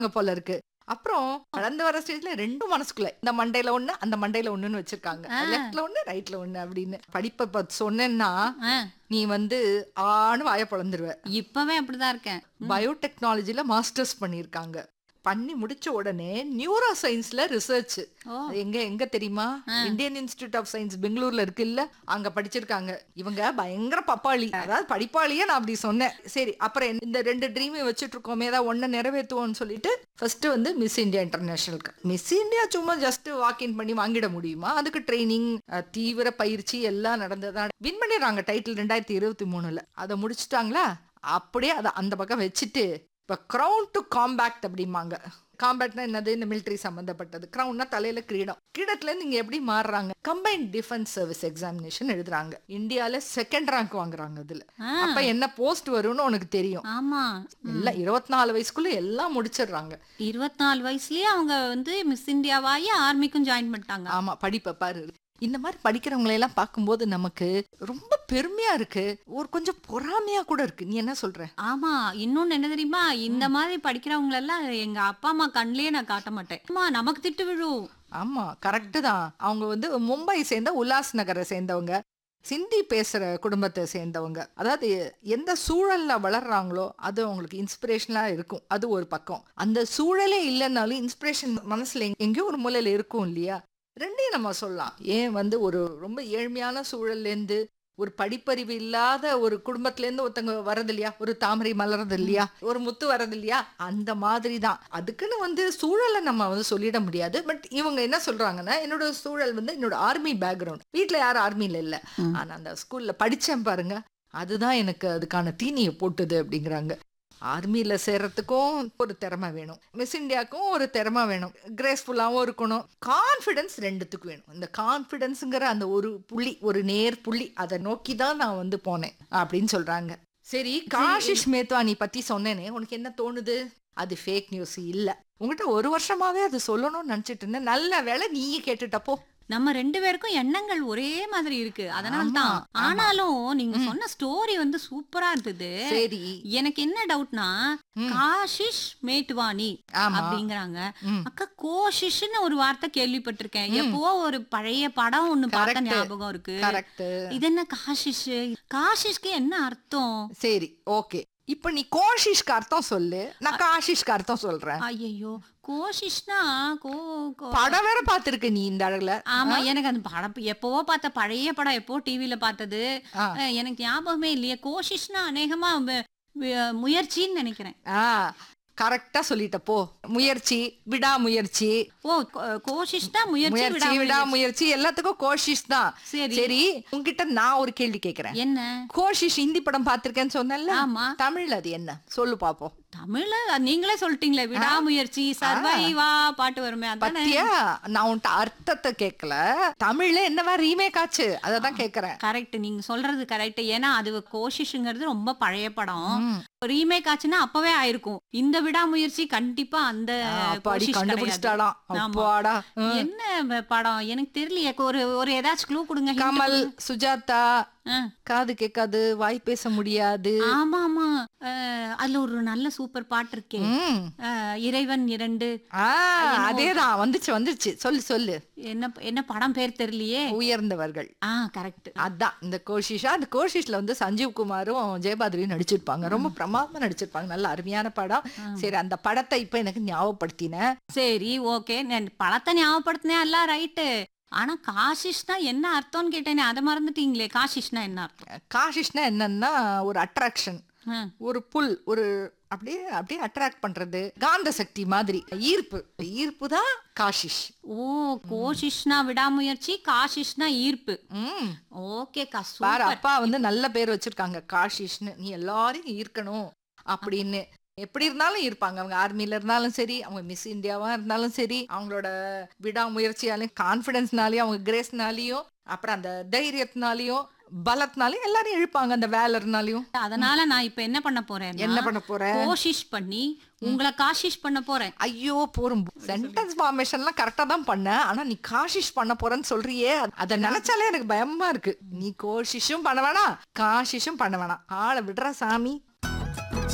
அங்க போல இருக்கு அப்புறம் வளர்ந்து வர ஸ்டேஜ்ல ரெண்டும் மனசுக்குள்ள இந்த மண்டையில ஒண்ணு அந்த மண்டையில ஒண்ணுன்னு வச்சிருக்காங்க ஆ. லெஃப்ட்ல ஒண்ணு ரைட்ல ஒண்ணு அப்படின்னு படிப்பை பத்தி சொன்னேன்னா ஆ, நீ வந்து ஆணு வாய பொழந்துருவ இப்பவே அப்படிதான் இருக்கேன் பயோடெக்னாலஜில மாஸ்டர்ஸ் பண்ணியிருக்காங்க பண்ணி முடிச்ச உடனே நியூரோ சயின்ஸ்ல ரிசர்ச் ஓ எங்க எங்க தெரியுமா இந்தியன் இன்ஸ்டிடியூட் ஆஃப் சயின்ஸ் பெங்களூர்ல இருக்கு இல்ல அங்க படிச்சிருக்காங்க இவங்க பயங்கர பப்பாளி அதாவது படிப்பாளியே நான் அப்படி சொன்னேன் சரி அப்புறம் என்ன- இந்த ரெண்டு ட்ரீமை வச்சுட்டு இருக்கோமே ஏதாவது ஒன்னு நிறைவேற்றுவோம்னு சொல்லிட்டு ஃபர்ஸ்ட் வந்து மிஸ் இந்தியா இன்டர்நேஷனலுக்கு மிஸ் இந்தியா சும்மா ஜஸ்ட் வாக்கின் பண்ணி வாங்கிட முடியுமா அதுக்கு ட்ரைனிங் தீவிர பயிற்சி எல்லாம் நடந்ததான் வின் பண்ணிடுறாங்க டைட்டில் ரெண்டாயிரத்தி இருபத்தி மூணுல அதை முடிச்சுட்டாங்களா அப்படியே அதை அந்த பக்கம் வச்சுட்டு இப்போ க்ரௌன் டு காம்பேக்ட் அப்படிம்பாங்க காம்பேக்ட்னா என்னது இந்த மிலிட்டரி சம்பந்தப்பட்டது க்ரௌன்னா தலையில கிரீடம் கிரீடத்துல இருந்து இங்க எப்படி மாறுறாங்க கம்பைன்ட் டிஃபென்ஸ் சர்வீஸ் எக்ஸாமினேஷன் எழுதுறாங்க இந்தியால செகண்ட் ரேங்க் வாங்குறாங்க அதுல ஆ, அப்ப என்ன போஸ்ட் வரும்னு உனக்கு தெரியும் ஆமா எல்லாம் இருபத்தி நாலு வயசுக்குள்ள எல்லாம் முடிச்சிடுறாங்க இருபத்தி நாலு வயசுலயே அவங்க வந்து மிஸ் இந்தியாவாயி ஆர்மிக்கும் ஜாயின் பண்ணிட்டாங்க ஆமா படிப்பை பாரு இந்த மாதிரி படிக்கிறவங்களை எல்லாம் பார்க்கும்போது நமக்கு ரொம்ப பெருமையா இருக்கு ஒரு கொஞ்சம் பொறாமையா கூட இருக்கு நீ என்ன சொல்ற ஆமா இன்னொன்னு என்ன தெரியுமா இந்த மாதிரி படிக்கிறவங்க எல்லாம் எங்க அப்பா அம்மா கண்லயே நான் காட்ட மாட்டேன் அம்மா நமக்கு திட்டு விழும் ஆமா கரெக்டு தான் அவங்க வந்து மும்பை சேர்ந்த உல்லாஸ் நகரை சேர்ந்தவங்க சிந்தி பேசுற குடும்பத்தை சேர்ந்தவங்க அதாவது எந்த சூழல்ல வளர்றாங்களோ அது அவங்களுக்கு இன்ஸ்பிரேஷனா இருக்கும் அது ஒரு பக்கம் அந்த சூழலே இல்லைன்னாலும் இன்ஸ்பிரேஷன் மனசுல எங்க- எங்கேயோ ஒரு மூலையில இருக்கும் இல்லையா ரெண்டையும் நம்ம சொல்லலாம் ஏன் வந்து ஒரு ரொம்ப ஏழ்மையான சூழல்ல இருந்து ஒரு படிப்பறிவு இல்லாத ஒரு குடும்பத்துல இருந்து ஒருத்தங்க வரது இல்லையா ஒரு தாமரை மலர்றது இல்லையா ஒரு முத்து வரது இல்லையா அந்த மாதிரி தான் அதுக்குன்னு வந்து சூழலை நம்ம வந்து சொல்லிட முடியாது பட் இவங்க என்ன சொல்றாங்கன்னா என்னோட சூழல் வந்து என்னோட ஆர்மி பேக்ரவுண்ட் வீட்ல யாரும் ஆர்மில இல்ல ம். ஆனா அந்த ஸ்கூல்ல படிச்சேன் பாருங்க அதுதான் எனக்கு அதுக்கான தீனியை போட்டுது அப்படிங்கிறாங்க ஆர்மியில சேர்றதுக்கும் ஒரு திறமை வேணும் மிஸ் இந்தியாவுக்கும் ஒரு திறமை வேணும் கிரேஸ்ஃபுல்லாகவும் இருக்கணும் கான்ஃபிடன்ஸ் ரெண்டுத்துக்கும் வேணும் இந்த கான்ஃபிடன்ஸுங்கிற அந்த ஒரு புள்ளி ஒரு நேர் புள்ளி அதை நோக்கி தான் நான் வந்து போனேன் அப்படின்னு சொல்றாங்க சரி காஷிஷ் மேத்வானி பத்தி சொன்னேனே உனக்கு என்ன தோணுது அது ஃபேக் நியூஸ் இல்ல உங்ககிட்ட ஒரு வருஷமாவே அது சொல்லணும்னு நினைச்சிட்டு இருந்தேன் நல்ல வேளை நீயே கேட்டுட்டப்போ நம்ம ரெண்டு பேருக்கும் எண்ணங்கள் ஒரே மாதிரி இருக்கு அதனால தான் ஆமா, ஆமா. ஆனாலும் நீங்க சொன்ன ஸ்டோரி வந்து சூப்பரா இருந்தது சரி எனக்கு என்ன டவுட்னா ம். காஷிஷ் மேட்வானி ஆமா அப்படிங்கறாங்க ம். அக்கா கோஷிஷ்னு ஒரு வார்த்தை கேள்விப்பட்டிருக்கேன் எப்போ ஒரு பழைய படம் ஒண்ணு பார்த்த Correct. ஞாபகம் இருக்கு கரெக்ட் இது என்ன காஷிஷ் காஷிஷ்க்கு என்ன அர்த்தம் சரி ஓகே இப்ப நீ கோஷிஷ்க்கு அர்த்தம் சொல்லு நான் காஷிஷ்க்கு அர்த்தம் சொல்றேன் ஐயோ கோஷிஷ்னா கோ கோ- படம் வேற பாத்திருக்க நீ இந்த அழகுல ஆமா எனக்கு அந்த படம் எப்பவோ பார்த்த பழைய படம் எப்போ டிவில பார்த்தது ஆ. அஹ், எனக்கு ஞாபகமே இல்லையே கோஷிஷ்னா அநேகமா வ- வ- முயற்சின்னு நினைக்கிறேன் ஆ கரெக்டா சொல்லிட்ட போ முயற்சி விடாமுயற்சி ஓ கோ- கோஷிஷ்னா முயற்சி முயற்சி விடாமுயற்சி. விடாமுயற்சி எல்லாத்துக்கும் கோஷிஷ் தான் சரி சரி உன்கிட்ட நான் ஒரு கேள்வி கேக்குறேன் என்ன கோஷிஷ் ஹிந்தி படம் பாத்திருக்கேன்னு சொன்னல ஆமா தமிழ்ல அது என்ன சொல்லு பாப்போம் தமிழ்ல நீங்களே சொல்லிட்டீங்களே விடாமுயற்சி சர்வைவா பாட்டு வருமே அதானே பத்தியா நான் உன்கிட்ட அர்த்தத்தை கேட்கல தமிழ்ல என்னவா ரீமேக் ஆச்சு அததான் கேக்குறேன் கரெக்ட் நீங்க சொல்றது கரெக்ட் ஏன்னா அது கோஷிஷ்ங்கிறது ரொம்ப பழைய படம் ம். ரீமேக் ஆச்சுன்னா அப்பவே ஆயிருக்கும் இந்த விடாமுயற்சி கண்டிப்பா அந்த அப்பாடி கோஷிஷ் கிடையாது. கண்டுபிடிச்சிட்டாலாம் ஆமா. அப்பாடா ம். என்ன வ- படம் எனக்கு தெரியலையே ஒரு ஒரு ஏதாச்சும் க்ளூ கொடுங்க hint கமல் கொடுங்க. சுஜாதா ஆ. காது கேட்காது வாய் பேச முடியாது ஆமா ஆமா அஹ், அதுல ஒரு நல்ல சூப்பர் பாட்டு இருக்கே ம். அஹ், இறைவன் இரண்டு ஆ அதேதான் வந்துச்சு வந்துச்சு சொல்லு சொல்லு என்ன என்ன படம் பேர் தெரியலையே உயர்ந்தவர்கள் ஆ கரெக்ட் அதான் இந்த கோஷிஷா அந்த கோஷிஷ்ல வந்து சஞ்சீவ் குமாரும் ஜெயபாத்ரியும் நடிச்சிருப்பாங்க ரொம்ப பிரமாதமா நடிச்சிருப்பாங்க நல்ல அருமையான படம் சரி அந்த படத்தை இப்ப எனக்கு ஞாபகப்படுத்தின சரி ஓகே நான் படத்தை ஞாபகப்படுத்தினேன் எல்லாம் ரைட்டு ஆனா காஷிஷ்னா என்ன அர்த்தம்னு கேட்டேனே அதை மறந்துட்டீங்களே காஷிஷ்னா என்ன அர்த்தம் காஷிஷ்னா என்னன்னா ஒரு அட்ராக்ஷன் ஆ, ஒரு புல் ஒரு அப்படியே அப்படியே அட்ராக்ட் பண்றது காந்த சக்தி மாதிரி ஈர்ப்பு ஈர்ப்பு தான் காஷிஷ் ஓ கோஷிஷ்னா விடாமுயற்சி காஷிஷ்னா ஈர்ப்பு ம் ஓகேக்கா பாரு சூப்பர் அப்பா வந்து நல்ல பேர் வச்சிருக்காங்க காஷிஷ்னு நீ எல்லாரையும் ஈர்க்கணும் அப்படின்னு எப்படி இருந்தாலும் இருப்பாங்க அவங்க ஆர்மில இருந்தாலும் சரி அவங்க மிஸ் இந்தியாவா இருந்தாலும் சரி அவங்களோட விடாமுயற்சியாலையும் கான்பிடன்ஸ்னாலையும் அவங்க கிரேஸ்னாலையும் அப்புறம் அந்த தைரியத்தினாலையும் பலத்தினாலையும் எல்லாரையும் இழுப்பாங்க அந்த வேலர்னாலையும் அதனால நான் இப்ப என்ன பண்ண போறேன் என்ன பண்ண போற கோஷிஷ் பண்ணி உங்களை காஷிஷ் பண்ண போறேன் ஐயோ போரும் சென்டென்ஸ் ஃபார்மேஷன்லாம் கரெக்டா தான் பண்ண ஆனா நீ காஷிஷ் பண்ண போறேன்னு சொல்றியே அத நினைச்சாலே எனக்கு பயமா இருக்கு நீ கோஷிஷும் பண்ண வேணாம் காஷிஷும் பண்ண வேணாம் ஆளை விடுற சாமி